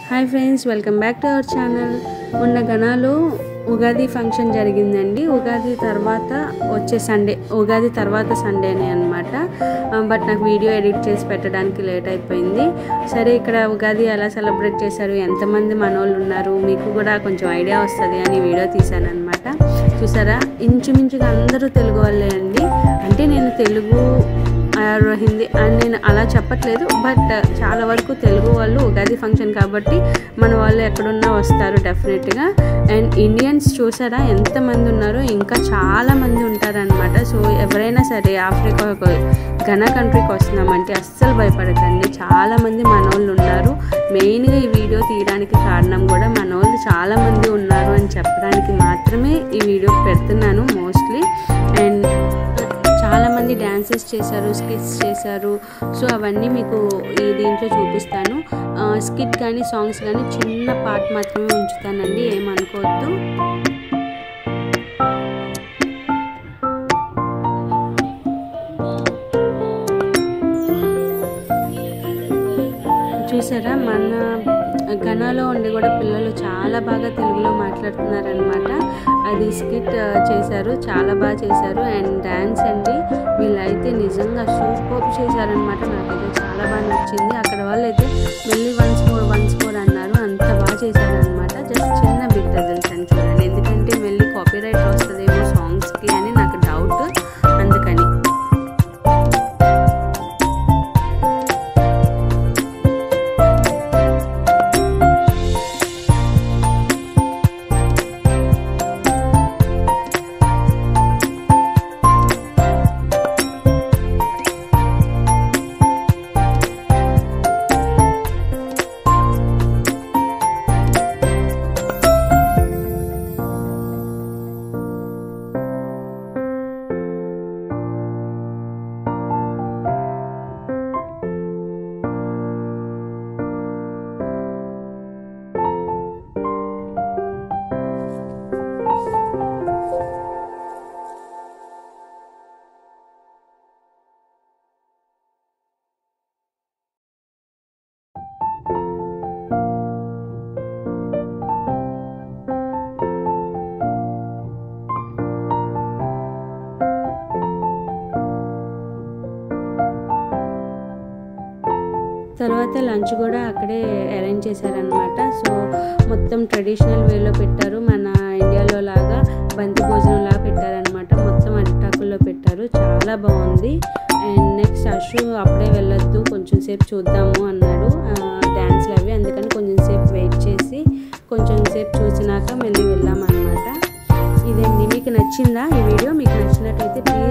hi friends welcome back to our channel మొన్న గనాలో Ugadi function జరిగిందండి ఉగాది తర్వాత వచ్చే సండే ఉగాది తర్వాత సండేనే అనమాట బట్ నాకు వీడియో ఎడిట్ చేసి పెట్టడానికి లేట్ అయిపోయింది సరే ఇక్కడ ఉగాది ఎలా సెలబ్రేట్ చేశారు ఎంతమంది మనోళ్ళు ఉన్నారు మీకు కూడా కొంచెం ఐడియా వస్తుంది అని వీడియో తీశాను అనమాట చూసారా ఇంచుమించుగా అందరూ తెలుగు వాళ్ళే అండి అంటే నేను తెలుగు ఆర్ హిందీ అని నేను అలా చెప్పట్లేదు బట్ చాలా వరకు తెలుగు వాళ్ళు ఉగాది ఫంక్షన్ కాబట్టి మన వాళ్ళు ఎక్కడున్నా వస్తారు డెఫినెట్గా అండ్ ఇండియన్స్ చూసారా ఎంతమంది ఉన్నారో ఇంకా చాలా మంది ఉంటారనమాట సో ఎవరైనా సరే ఆఫ్రికా ఘన కంట్రీకి వస్తున్నామంటే అస్సలు భయపడకండి చాలా మంది మనోళ్ళు ఉన్నారు మెయిన్గా ఈ వీడియో తీయడానికి కారణం కూడా మనోళ్ళు చాలా మంది ఉన్నారు అని చెప్పడానికి మాత్రమే ఈ వీడియో పెడుతున్నాను మోస్ట్లీ అండ్ చాలా మంది డ్యాన్సెస్ చేశారు స్కిట్స్ చేశారు సో అవన్నీ మీకు ఈ దీంట్లో చూపిస్తాను స్కిట్ కానీ సాంగ్స్ కానీ చిన్న పార్ట్ మాత్రమే ఉంచుతానండి ఏమనుకోవద్దు చూసారా మన ఘనాలో ఉండి కూడా పిల్లలు చాలా బాగా తెలుగులో మాట్లాడుతున్నారనమాట అది స్కిట్ చేశారు చాలా బాగా చేశారు అండ్ డ్యాన్స్ అండి వీళ్ళైతే నిజంగా సూపర్ చేశారనమాట నాకైతే చాలా బాగా నచ్చింది అక్కడ వాళ్ళు అయితే మళ్ళీ వన్స్ మోర్ వన్స్ మోర్ అన్నారు అంత బాగా చేశారనమాట జస్ట్ చిన్న బిట్ తెలుసండి చూడండి ఎందుకంటే మళ్ళీ కాపీ రైట్ వస్తుందేమో సాంగ్స్కి అని నాకు డౌట్ అందుకని తర్వాత లంచ్ కూడా అక్కడే అరేంజ్ చేశారనమాట సో మొత్తం ట్రెడిషనల్ వేలో పెట్టారు మన ఇండియాలో లాగా బంతి భోజనం లాగా పెట్టారనమాట మొత్తం అరిటాకుల్లో పెట్టారు చాలా బాగుంది అండ్ నెక్స్ట్ అషు అప్పుడే వెళ్ళొద్దు కొంచెం సేపు చూద్దాము అన్నాడు డ్యాన్స్లు అవి అందుకని కొంచెం సేపు వెయిట్ చేసి కొంచెం సేపు చూసినాక మళ్ళీ వెళ్ళామన్నమాట ఇదండి మీకు నచ్చిందా ఈ వీడియో మీకు నచ్చినట్లయితే ప్లీజ్